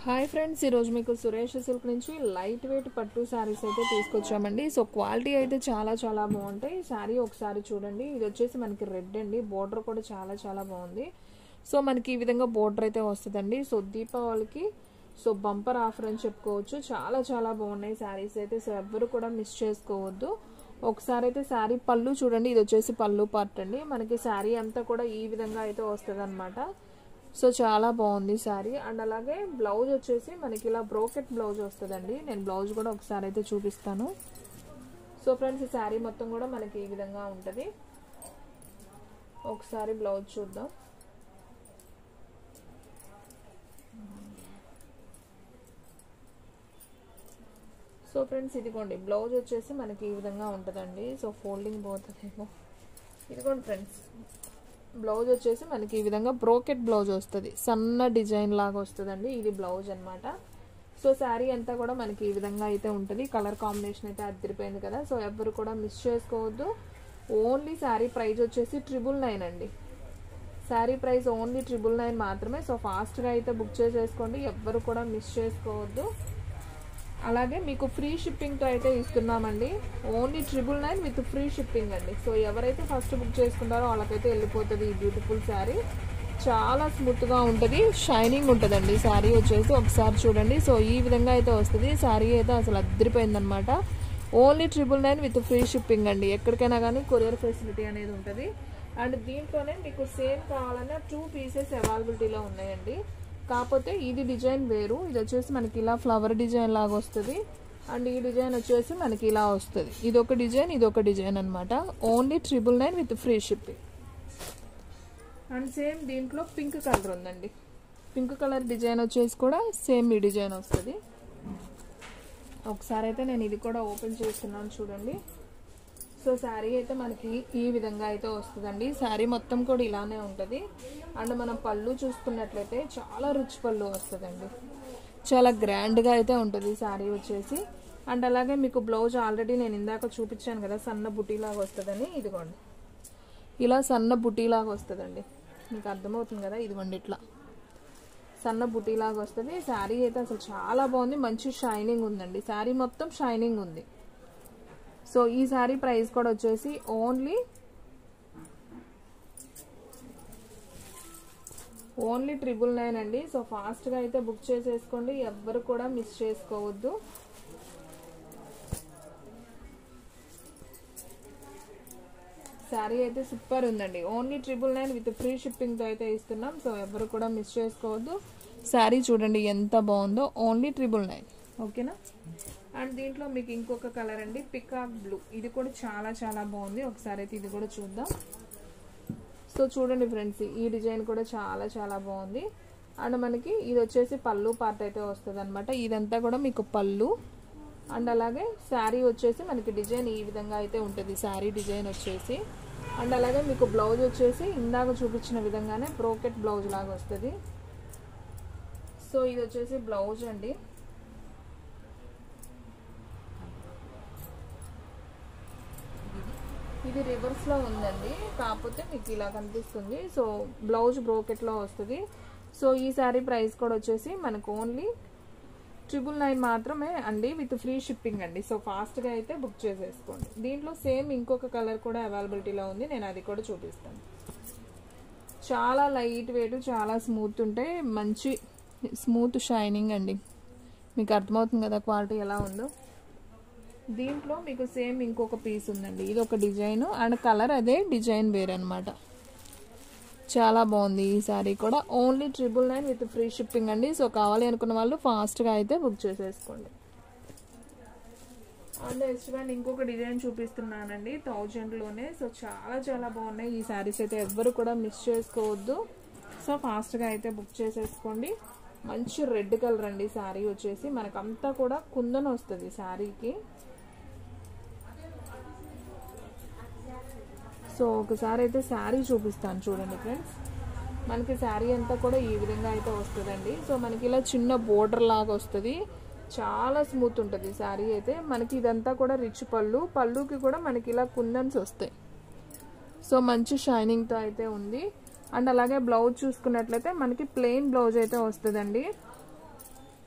hi friends ఈరోజు మీకు Suresh silk నుంచి లైట్ వెయిట్ పట్టు శారీస్ అయితే తీసుకొచ్చామండి సో క్వాలిటీ అయితే చాలా చాలా బాగుంటాయి శారీ ఒకసారి చూడండి ఇది వచ్చేసి మనకి రెడ్ అండి బోర్డర్ కూడా చాలా చాలా బాగుంది సో మనకి ఈ విధంగా బోర్డర్ అయితే వస్తుందండి సో దీపావళికి సో బంపర్ ఆఫర్ అని చెప్పుకోవచ్చు చాలా చాలా బాగున్నాయి శారీస్ అయితే సో ఎవ్వరు కూడా మిస్ చేసుకోవద్దు ఒకసారి అయితే శారీ పళ్ళు చూడండి ఇది వచ్చేసి పళ్ళు పార్ట్ అండి మనకి శారీ అంతా కూడా ఈ విధంగా అయితే వస్తుంది సో చాలా బాగుంది శారీ అండ్ అలాగే బ్లౌజ్ వచ్చేసి మనకి ఇలా బ్రోకెట్ బ్లౌజ్ వస్తుందండి నేను బ్లౌజ్ కూడా ఒకసారి అయితే చూపిస్తాను సో ఫ్రెండ్స్ ఈ శారీ మొత్తం కూడా మనకి ఈ విధంగా ఉంటుంది ఒకసారి బ్లౌజ్ చూద్దాం సో ఫ్రెండ్స్ ఇదిగోండి బ్లౌజ్ వచ్చేసి మనకి ఈ విధంగా ఉంటుందండి సో ఫోల్డింగ్ పోతుందేమో ఇదిగోండి ఫ్రెండ్స్ బ్లౌజ్ వచ్చేసి మనకి ఈ విధంగా బ్రోకెట్ బ్లౌజ్ వస్తుంది సన్న డిజైన్ లాగా వస్తుందండి ఇది బ్లౌజ్ అనమాట సో శారీ అంతా కూడా మనకి ఈ విధంగా అయితే ఉంటుంది కలర్ కాంబినేషన్ అయితే అదిరిపోయింది కదా సో ఎవరు కూడా మిస్ చేసుకోవద్దు ఓన్లీ శారీ ప్రైస్ వచ్చేసి ట్రిపుల్ నైన్ అండి sari price only triple nine మాత్రమే సో ఫాస్ట్గా అయితే బుక్ చేసేసుకోండి ఎవ్వరు కూడా మిస్ చేసుకోవద్దు అలాగే మీకు ఫ్రీ షిప్పింగ్తో అయితే ఇస్తున్నామండి only triple nine with free shipping అండి సో ఎవరైతే ఫస్ట్ బుక్ చేసుకుంటారో వాళ్ళకైతే వెళ్ళిపోతుంది ఈ బ్యూటిఫుల్ శారీ చాలా స్మూత్గా ఉంటుంది షైనింగ్ ఉంటుందండి శారీ వచ్చేసి ఒకసారి చూడండి సో ఈ విధంగా అయితే వస్తుంది శారీ అయితే అసలు అద్దరిపోయిందనమాట only triple nine with free shipping అండి ఎక్కడికైనా కానీ కొరియర్ ఫెసిలిటీ అనేది ఉంటుంది అండ్ దీంట్లోనే మీకు సేమ్ కావాలన్నా టూ పీసెస్ అవైలబిలిటీలో ఉన్నాయండి కాకపోతే ఇది డిజైన్ వేరు ఇది వచ్చేసి మనకి ఇలా ఫ్లవర్ డిజైన్ లాగా వస్తుంది అండ్ ఈ డిజైన్ వచ్చేసి మనకి ఇలా వస్తుంది ఇది ఒక డిజైన్ ఇది ఒక డిజైన్ అనమాట only triple nine with free shipping and same దీంట్లో పింక్ కలర్ ఉందండి పింక్ కలర్ డిజైన్ వచ్చేసి కూడా సేమ్ ఈ డిజైన్ వస్తుంది ఒకసారి అయితే నేను ఇది కూడా ఓపెన్ చేస్తున్నాను చూడండి సో శారీ అయితే మనకి ఈ విధంగా అయితే వస్తుందండి శారీ మొత్తం కూడా ఇలానే ఉంటుంది అండ్ మనం పళ్ళు చూసుకున్నట్లయితే చాలా రిచ్ పళ్ళు వస్తుందండి చాలా గ్రాండ్గా అయితే ఉంటుంది శారీ వచ్చేసి అండ్ అలాగే మీకు బ్లౌజ్ ఆల్రెడీ నేను ఇందాక చూపించాను కదా సన్న బుటీలాగా వస్తుందని ఇదిగోండి ఇలా సన్న బుటీలాగా వస్తుందండి మీకు అర్థమవుతుంది కదా ఇదిగోండి ఇట్లా సన్న బుటీలాగా వస్తుంది శారీ అయితే అసలు చాలా బాగుంది మంచి షైనింగ్ ఉందండి శారీ మొత్తం షైనింగ్ ఉంది సో ఈ శారీ ప్రైస్ కూడా వచ్చేసి ఓన్లీ ఓన్లీ ట్రిపుల్ నైన్ అండి సో ఫాస్ట్గా అయితే బుక్ చేసేసుకోండి ఎవ్వరు కూడా మిస్ చేసుకోవద్దు శారీ అయితే సూపర్ ఉందండి only triple nine with free షిప్పింగ్తో అయితే ఇస్తున్నాం సో ఎవరు కూడా మిస్ చేసుకోవద్దు శారీ చూడండి ఎంత బాగుందో ఓన్లీ ట్రిపుల్ నైన్ ఓకేనా అండ్ దీంట్లో మీకు ఇంకొక కలర్ అండి పికాక్ బ్లూ ఇది కూడా చాలా చాలా బాగుంది ఒకసారి అయితే ఇది కూడా చూద్దాం సో చూడండి ఫ్రెండ్స్ ఈ డిజైన్ కూడా చాలా చాలా బాగుంది అండ్ మనకి ఇది వచ్చేసి పళ్ళు పార్ట్ అయితే వస్తుంది అనమాట ఇదంతా కూడా మీకు పళ్ళు అండ్ అలాగే శారీ వచ్చేసి మనకి డిజైన్ ఈ విధంగా అయితే ఉంటుంది శారీ డిజైన్ వచ్చేసి అండ్ అలాగే మీకు బ్లౌజ్ వచ్చేసి ఇందాక చూపించిన విధంగానే బ్రోకెట్ బ్లౌజ్ లాగా వస్తుంది సో ఇది వచ్చేసి బ్లౌజ్ అండి ఇది రివర్స్ లో ఉందండి కాకపోతే మీకు ఇలా కనిపిస్తుంది సో బ్లౌజ్ బ్రోకెట్ లో వస్తుంది సో ఈ శారీ ప్రైస్ కూడా వచ్చేసి మనకు ఓన్లీ ట్రిపుల్ నైన్ మాత్రమే అండి విత్ ఫ్రీ షిప్పింగ్ అండి సో ఫాస్ట్గా అయితే బుక్ చేసేసుకోండి దీంట్లో సేమ్ ఇంకొక కలర్ కూడా అవైలబిలిటీలో ఉంది నేను అది కూడా చూపిస్తాను చాలా లైట్ వెయిట్ చాలా స్మూత్ ఉంటే మంచి స్మూత్ షైనింగ్ అండి మీకు అర్థమవుతుంది కదా క్వాలిటీ ఎలా ఉందో దీంట్లో మీకు సేమ్ ఇంకొక పీస్ ఉందండి ఇది ఒక డిజైన్ అండ్ కలర్ అదే డిజైన్ వేరే అనమాట చాలా బాగుంది ఈ శారీ కూడా only triple nine with free shipping అండి సో కావాలి అనుకున్న వాళ్ళు ఫాస్ట్గా అయితే బుక్ చేసేసుకోండి అండ్ నెక్స్ట్ వన్ ఇంకొక డిజైన్ చూపిస్తున్నానండి థౌజండ్లోనే సో చాలా చాలా బాగున్నాయి ఈ శారీస్ అయితే ఎవ్వరు కూడా మిస్ చేసుకోవద్దు సో ఫాస్ట్గా అయితే బుక్ చేసేసుకోండి మంచి రెడ్ కలర్ అండి శారీ వచ్చేసి మనకంతా కూడా కుందన వస్తుంది శారీకి సో ఒకసారి అయితే శారీ చూపిస్తాను చూడండి ఫ్రెండ్స్ మనకి శారీ అంతా కూడా ఈ విధంగా అయితే వస్తుందండి సో మనకి ఇలా చిన్న బోర్డర్ లాగా వస్తుంది చాలా స్మూత్ ఉంటుంది శారీ అయితే మనకి ఇదంతా కూడా రిచ్ పళ్ళు పళ్ళుకి కూడా మనకి ఇలా కుందన్స్ వస్తాయి సో మంచి షైనింగ్తో అయితే ఉంది అండ్ అలాగే బ్లౌజ్ చూసుకున్నట్లయితే మనకి ప్లెయిన్ బ్లౌజ్ అయితే వస్తుందండి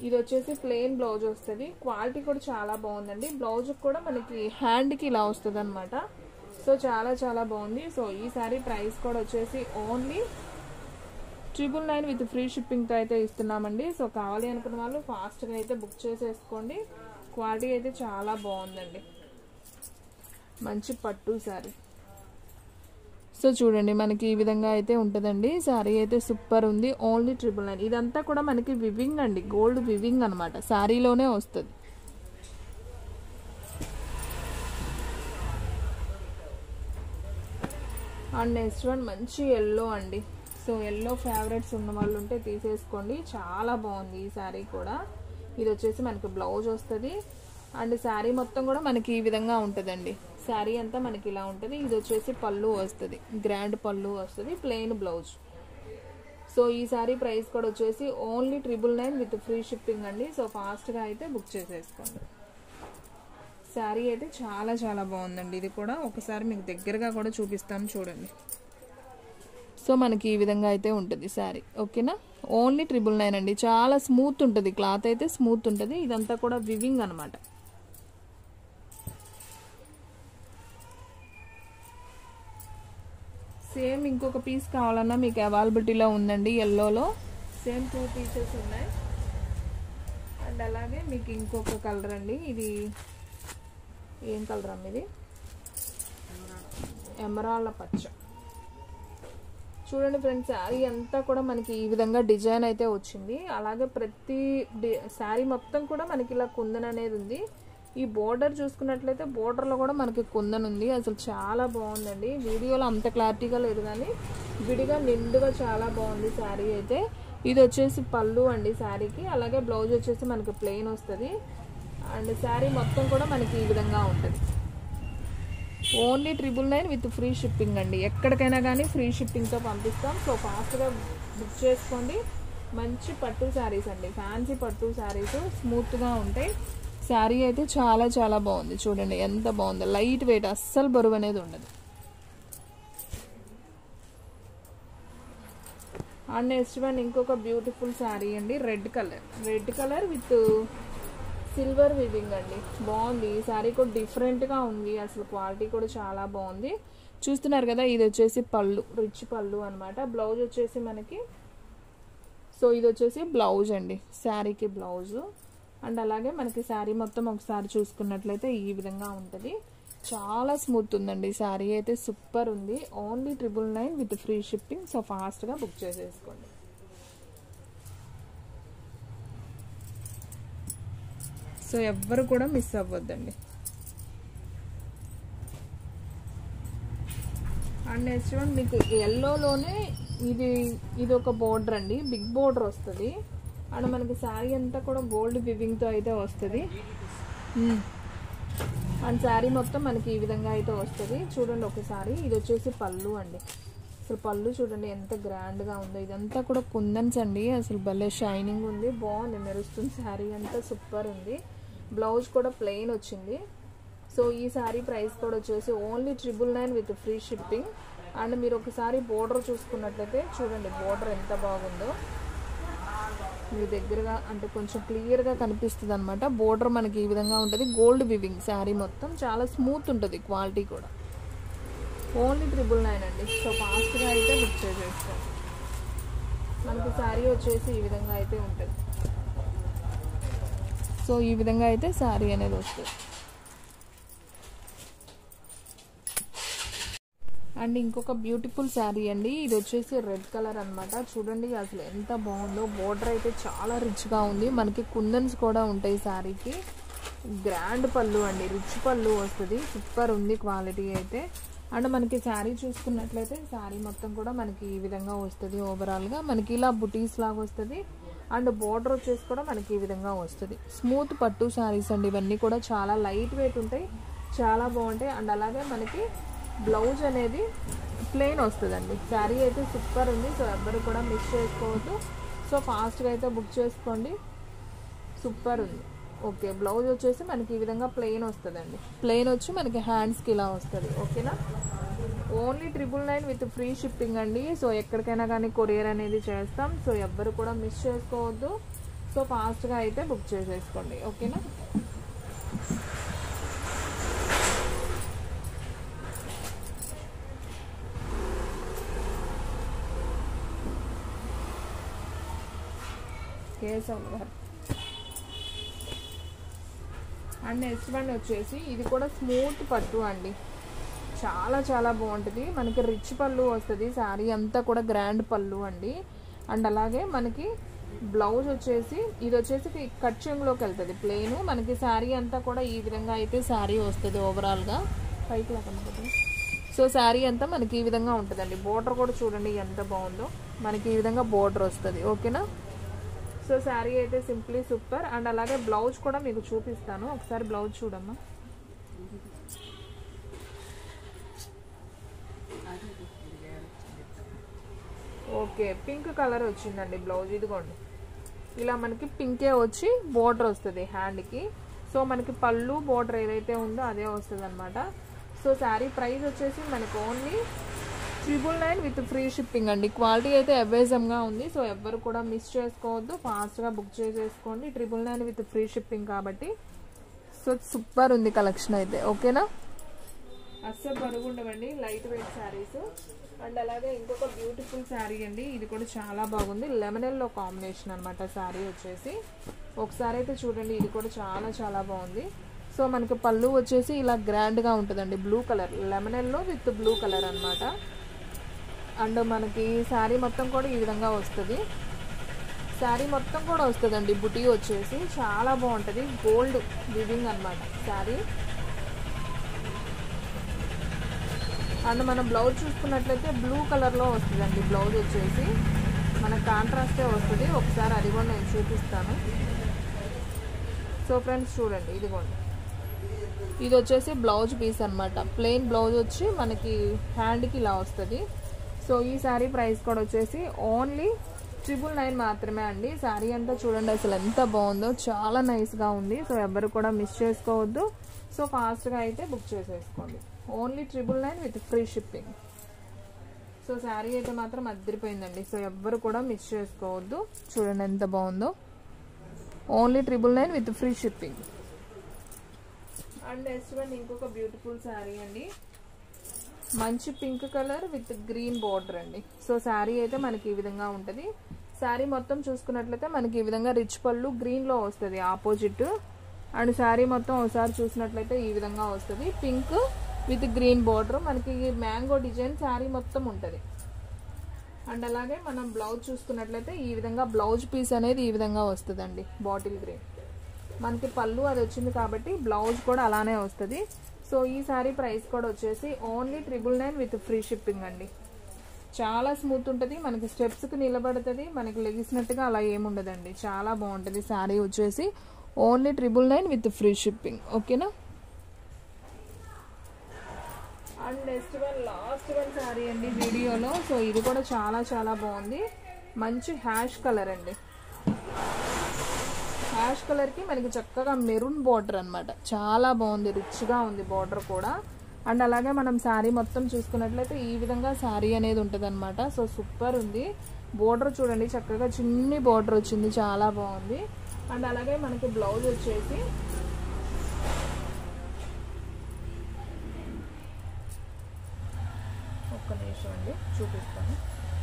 ఇది వచ్చేసి ప్లెయిన్ బ్లౌజ్ వస్తుంది క్వాలిటీ కూడా చాలా బాగుందండి బ్లౌజ్ కూడా మనకి హ్యాండ్కి ఇలా వస్తుంది అనమాట సో చాలా చాలా బాగుంది సో ఈ సారీ ప్రైస్ కూడా వచ్చేసి only triple nine with free షిప్పింగ్తో అయితే ఇస్తున్నామండి సో కావాలి అనుకున్న వాళ్ళు ఫాస్ట్గా అయితే బుక్ చేసేసుకోండి క్వాలిటీ అయితే చాలా బాగుందండి మంచి పట్టు శారీ సో చూడండి మనకి ఈ విధంగా అయితే ఉంటుందండి శారీ అయితే సూపర్ ఉంది ఓన్లీ ట్రిపుల్ నైన్ ఇదంతా కూడా మనకి వివింగ్ అండి గోల్డ్ వివింగ్ అనమాట శారీలోనే వస్తుంది అండ్ నెక్స్ట్ వన్ మంచి ఎల్లో అండి సో ఎల్లో ఫేవరెట్స్ ఉన్న వాళ్ళు ఉంటే తీసేసుకోండి చాలా బాగుంది ఈ శారీ కూడా ఇది వచ్చేసి మనకి బ్లౌజ్ వస్తుంది అండ్ శారీ మొత్తం కూడా మనకి ఈ విధంగా ఉంటుందండి శారీ అంతా మనకి ఇలా ఉంటుంది ఇది వచ్చేసి పళ్ళు వస్తుంది గ్రాండ్ పళ్ళు వస్తుంది ప్లెయిన్ బ్లౌజ్ సో ఈ శారీ ప్రైస్ కూడా వచ్చేసి only triple nine with free shipping అండి సో ఫాస్ట్గా అయితే బుక్ చేసేసుకోండి శారీ అయితే చాలా చాలా బాగుందండి ఇది కూడా ఒకసారి మీకు దగ్గరగా కూడా చూపిస్తాను చూడండి సో మనకి ఈ విధంగా అయితే ఉంటుంది శారీ ఓకేనా ఓన్లీ ట్రిపుల్ నైన్ అండి చాలా స్మూత్ ఉంటుంది క్లాత్ అయితే స్మూత్ ఉంటుంది ఇదంతా కూడా వివింగ్ అనమాట సేమ్ ఇంకొక పీస్ కావాలన్నా మీకు అవైలబిలిటీలో ఉందండి ఎల్లోలో సేమ్ టూ పీసెస్ ఉన్నాయి అండ్ అలాగే మీకు ఇంకొక కలర్ అండి ఇది ఏం కలర్ అమ్మ ఇది ఎమరాళ్ళ పచ్చ చూడండి ఫ్రెండ్స్ శారీ అంతా కూడా మనకి ఈ విధంగా డిజైన్ అయితే వచ్చింది అలాగే ప్రతి శారీ మొత్తం కూడా మనకి ఇలా కుందన్ అనేది ఉంది ఈ బోర్డర్ చూసుకున్నట్లయితే బోర్డర్లో కూడా మనకి కుందన్ ఉంది అసలు చాలా బాగుందండి వీడియోలో అంత క్లారిటీగా లేదు కానీ విడిగా నిండుగా చాలా బాగుంది శారీ అయితే ఇది వచ్చేసి పళ్ళు అండి శారీకి అలాగే బ్లౌజ్ వచ్చేసి మనకి ప్లెయిన్ వస్తుంది అండ్ శారీ మొత్తం కూడా మనకి ఈ విధంగా ఉంటుంది only triple nine with free shipping అండి ఎక్కడికైనా కానీ ఫ్రీ షిప్పింగ్తో పంపిస్తాం సో ఫాస్ట్గా బుక్ చేసుకోండి మంచి పట్టు శారీస్ అండి ఫ్యాన్సీ పట్టు శారీస్ స్మూత్గా ఉంటాయి శారీ అయితే చాలా చాలా బాగుంది చూడండి ఎంత బాగుంది లైట్ వెయిట్ అస్సలు బరువు అనేది ఉండదు అండ్ నెక్స్ట్ వన్ ఇంకొక బ్యూటిఫుల్ శారీ అండి red colour red colour with silver weaving అండి బాగుంది ఈ శారీ కూడా డిఫరెంట్గా ఉంది అసలు క్వాలిటీ కూడా చాలా బాగుంది చూస్తున్నారు కదా ఇది వచ్చేసి పళ్ళు రిచ్ పళ్ళు అనమాట బ్లౌజ్ వచ్చేసి మనకి సో ఇది వచ్చేసి బ్లౌజ్ అండి శారీకి బ్లౌజ్ అండ్ అలాగే మనకి శారీ మొత్తం ఒకసారి చూసుకున్నట్లయితే ఈ విధంగా ఉంటుంది చాలా స్మూత్ ఉందండి శారీ అయితే సూపర్ ఉంది only triple nine with free shipping so ఫాస్ట్గా బుక్ చేసేసుకోండి సో ఎవ్వరు కూడా మిస్ అవ్వద్దండి అండ్ నెక్స్ట్ వన్ మీకు ఎల్లోలోనే ఇది ఇది ఒక బోర్డర్ అండి బిగ్ బోర్డర్ వస్తుంది అండ్ మనకి శారీ అంతా కూడా గోల్డ్ వివింగ్తో అయితే వస్తుంది అండ్ శారీ మొత్తం మనకి ఈ విధంగా అయితే వస్తుంది చూడండి ఒకసారి ఇది వచ్చేసి పళ్ళు అండి అసలు పళ్ళు చూడండి ఎంత గ్రాండ్గా ఉందో ఇదంతా కూడా కుందన్స్ అండి అసలు భలే షైనింగ్ ఉంది బాగుంది మెరుస్తుంది శారీ అంతా సూపర్ ఉంది బ్లౌజ్ కూడా ప్లెయిన్ వచ్చింది సో ఈ శారీ ప్రైస్ కూడా వచ్చేసి only triple nine with free shipping and మీరు ఒకసారి బోర్డర్ చూసుకున్నట్లయితే చూడండి బోర్డర్ ఎంత బాగుందో మీ దగ్గరగా అంటే కొంచెం క్లియర్గా కనిపిస్తుంది అనమాట బోర్డర్ మనకి ఈ విధంగా ఉంటుంది గోల్డ్ వివింగ్ శారీ మొత్తం చాలా స్మూత్ ఉంటుంది క్వాలిటీ కూడా ఓన్లీ ట్రిపుల్ నైన్ అండి సో ఫాస్ట్గా అయితే బుక్ చేసేసుకోండి మనకి శారీ వచ్చేసి ఈ విధంగా అయితే ఉంటుంది సో ఈ విధంగా అయితే శారీ అనేది వస్తుంది అండ్ ఇంకొక బ్యూటిఫుల్ శారీ అండి ఇది వచ్చేసి రెడ్ కలర్ అనమాట చూడండి అసలు ఎంత బాగుందో బోర్డర్ అయితే చాలా రిచ్గా ఉంది మనకి కుందన్స్ కూడా ఉంటాయి శారీకి గ్రాండ్ పళ్ళు అండి రిచ్ పళ్ళు వస్తుంది సూపర్ ఉంది క్వాలిటీ అయితే అండ్ మనకి శారీ చూసుకున్నట్లయితే శారీ మొత్తం కూడా మనకి ఈ విధంగా వస్తుంది ఓవరాల్గా మనకి ఇలా బుటీస్ లాగా వస్తుంది అండ్ బోర్డర్ వచ్చేసి కూడా మనకి ఈ విధంగా వస్తుంది స్మూత్ పట్టు శారీస్ అండి ఇవన్నీ కూడా చాలా లైట్ వెయిట్ ఉంటాయి చాలా బాగుంటాయి అండ్ అలాగే మనకి బ్లౌజ్ అనేది ప్లెయిన్ వస్తుందండి శారీ అయితే సూపర్ ఉంది సో ఎవ్వరు కూడా మిస్ చేసుకోవద్దు సో ఫాస్ట్గా అయితే బుక్ చేసుకోండి సూపర్ ఉంది ఓకే బ్లౌజ్ వచ్చేసి మనకి ఈ విధంగా ప్లెయిన్ వస్తుందండి ప్లెయిన్ వచ్చి మనకి హ్యాండ్స్కి ఇలా వస్తుంది ఓకేనా only triple nine with free shipping అండి సో ఎక్కడికైనా కానీ కొరియర్ అనేది చేస్తాం సో ఎవ్వరు కూడా మిస్ చేసుకోవద్దు సో ఫాస్ట్గా అయితే బుక్ చేసేసుకోండి ఓకేనా కేశవ్ గారు అండ్ నెక్స్ట్ వన్ వచ్చేసి ఇది కూడా స్మూత్ పట్టు అండి చాలా చాలా బాగుంటుంది మనకి రిచ్ పళ్ళు వస్తుంది శారీ అంతా కూడా గ్రాండ్ పళ్ళు అండి అండ్ అలాగే మనకి బ్లౌజ్ వచ్చేసి ఇది వచ్చేసి కట్ చెంగులోకి వెళ్తుంది ప్లెయిన్ మనకి శారీ అంతా కూడా ఈ విధంగా అయితే శారీ వస్తుంది ఓవరాల్గా పైకి లేకపోతే సో శారీ అంతా మనకి ఈ విధంగా ఉంటుందండి బోర్డర్ కూడా చూడండి ఎంత బాగుందో మనకి ఈ విధంగా బోర్డర్ వస్తుంది ఓకేనా సో శారీ అయితే సింప్లీ సూపర్ అండ్ అలాగే బ్లౌజ్ కూడా మీకు చూపిస్తాను ఒకసారి బ్లౌజ్ చూడమ్మా ఓకే పింక్ కలర్ వచ్చిందండి బ్లౌజ్ ఇదిగోండి ఇలా మనకి పింకే వచ్చి బోర్డర్ వస్తుంది హ్యాండ్కి సో మనకి పళ్ళు బోర్డర్ ఏదైతే ఉందో అదే వస్తుంది అనమాట సో శారీ ప్రైస్ వచ్చేసి మనకి only triple nine with free shipping అండి క్వాలిటీ అయితే అవైజంగా ఉంది సో ఎవ్వరు కూడా మిస్ చేసుకోవద్దు ఫాస్ట్గా బుక్ చేసేసుకోండి triple nine with free shipping కాబట్టి సో సూపర్ ఉంది కలెక్షన్ అయితే ఓకేనా అస్సలు బరువు ఉండవండి లైట్ వెయిట్ శారీస్ అండ్ అలాగే ఇంకొక బ్యూటిఫుల్ శారీ అండి ఇది కూడా చాలా బాగుంది లెమనెల్లో కాంబినేషన్ అనమాట శారీ వచ్చేసి ఒకసారి అయితే చూడండి ఇది కూడా చాలా చాలా బాగుంది సో మనకి పళ్ళు వచ్చేసి ఇలా గ్రాండ్గా ఉంటుందండి blue colour lemon yellow with blue colour అనమాట అండ్ మనకి శారీ మొత్తం కూడా ఈ విధంగా వస్తుంది శారీ మొత్తం కూడా వస్తుందండి బుటీ వచ్చేసి చాలా బాగుంటుంది గోల్డ్ వివింగ్ అనమాట శారీ అండ్ మనం బ్లౌజ్ చూసుకున్నట్లయితే బ్లూ కలర్లో వస్తుందండి బ్లౌజ్ వచ్చేసి మన కాంట్రాస్టే వస్తుంది ఒకసారి అది కూడా నేను చూపిస్తాను సో ఫ్రెండ్స్ చూడండి ఇదిగోండి ఇది వచ్చేసి బ్లౌజ్ పీస్ అనమాట ప్లెయిన్ బ్లౌజ్ వచ్చి మనకి హ్యాండ్కి ఇలా వస్తుంది సో ఈ శారీ ప్రైస్ కూడా వచ్చేసి ఓన్లీ ట్రిపుల్ నైన్ మాత్రమే అండి శారీ అంతా చూడండి అసలు ఎంత బాగుందో చాలా నైస్గా ఉంది సో ఎవ్వరు కూడా మిస్ చేసుకోవద్దు సో ఫాస్ట్గా అయితే బుక్ చేసేసుకోండి only triple nine with free shipping so sari అయితే మాత్రం అద్దరిపోయిందండి సో ఎవ్వరు కూడా మిస్ చేసుకోవద్దు చూడండి ఎంత బాగుందో only triple nine with free shipping and next one ఇంకొక బ్యూటిఫుల్ శారీ అండి మంచి pink colour with green border అండి సో శారీ అయితే మనకి ఈ విధంగా ఉంటుంది శారీ మొత్తం చూసుకున్నట్లయితే మనకి ఈ విధంగా రిచ్ పళ్ళు గ్రీన్లో వస్తుంది ఆపోజిట్ అండ్ శారీ మొత్తం ఒకసారి చూసినట్లయితే ఈ విధంగా వస్తుంది పింక్ విత్ గ్రీన్ బార్డర్ మనకి మ్యాంగో డిజైన్ శారీ మొత్తం ఉంటుంది అండ్ అలాగే మనం బ్లౌజ్ చూసుకున్నట్లయితే ఈ విధంగా బ్లౌజ్ పీస్ అనేది ఈ విధంగా వస్తుందండి బాటిల్ గ్రీన్ మనకి పళ్ళు అది వచ్చింది కాబట్టి బ్లౌజ్ కూడా అలానే వస్తుంది సో ఈ సారీ ప్రైస్ కూడా వచ్చేసి only triple nine with free shipping అండి చాలా స్మూత్ ఉంటుంది మనకి స్టెప్స్కి నిలబడుతుంది మనకి లెగిసినట్టుగా అలా ఏముండదండి చాలా బాగుంటుంది శారీ వచ్చేసి only triple nine with free shipping ఓకేనా and next one last one sari అండి వీడియోలో సో ఇది కూడా చాలా చాలా బాగుంది మంచి హ్యాష్ కలర్ అండి హ్యాష్ కలర్కి మనకి చక్కగా మెరూన్ బార్డర్ అనమాట చాలా బాగుంది రిచ్గా ఉంది బార్డర్ కూడా అండ్ అలాగే మనం శారీ మొత్తం చూసుకున్నట్లయితే ఈ విధంగా శారీ అనేది ఉంటుంది అనమాట సో సూపర్ ఉంది బోర్డర్ చూడండి చక్కగా చిన్ని బోర్డర్ వచ్చింది చాలా బాగుంది అండ్ అలాగే మనకి బ్లౌజ్ వచ్చేసి ఒక్క నిమిషం అండి చూపిస్తాను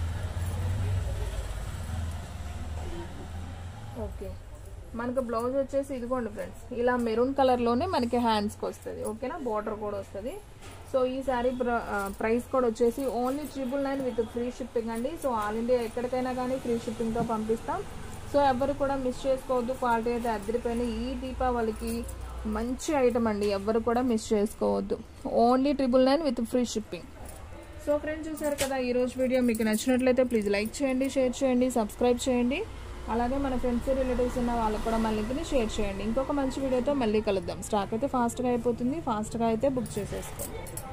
ఓకే మనకు బ్లౌజ్ వచ్చేసి ఇదిగోండి ఫ్రెండ్స్ ఇలా మెరూన్ కలర్లోనే మనకి హ్యాండ్స్కి వస్తుంది ఓకేనా బార్డర్ కూడా వస్తుంది సో ఈ శారీ ప్రైస్ కూడా వచ్చేసి only triple nine with free shipping అండి సో ఆల్ ఇండియా ఎక్కడికైనా కానీ ఫ్రీ షిప్పింగ్తో పంపిస్తాం సో ఎవరు కూడా మిస్ చేసుకోవద్దు క్వాలిటీ అయితే అద్దరిపోయిన ఈ దీపావళికి మంచి ఐటమ్ అండి ఎవరు కూడా మిస్ చేసుకోవద్దు only triple nine with free shipping so friends చూసారు కదా ఈ రోజు వీడియో మీకు నచ్చినట్లయితే ప్లీజ్ లైక్ చేయండి షేర్ చేయండి సబ్స్క్రైబ్ చేయండి అలాగే మన ఫ్రెండ్స్ రిలేటివ్స్ ఉన్న వాళ్ళకి కూడా మన లింక్ని షేర్ చేయండి ఇంకొక మంచి వీడియోతో మళ్ళీ కలుద్దాం స్టాక్ అయితే ఫాస్ట్గా అయిపోతుంది ఫాస్ట్గా అయితే బుక్ చేసేసుకోండి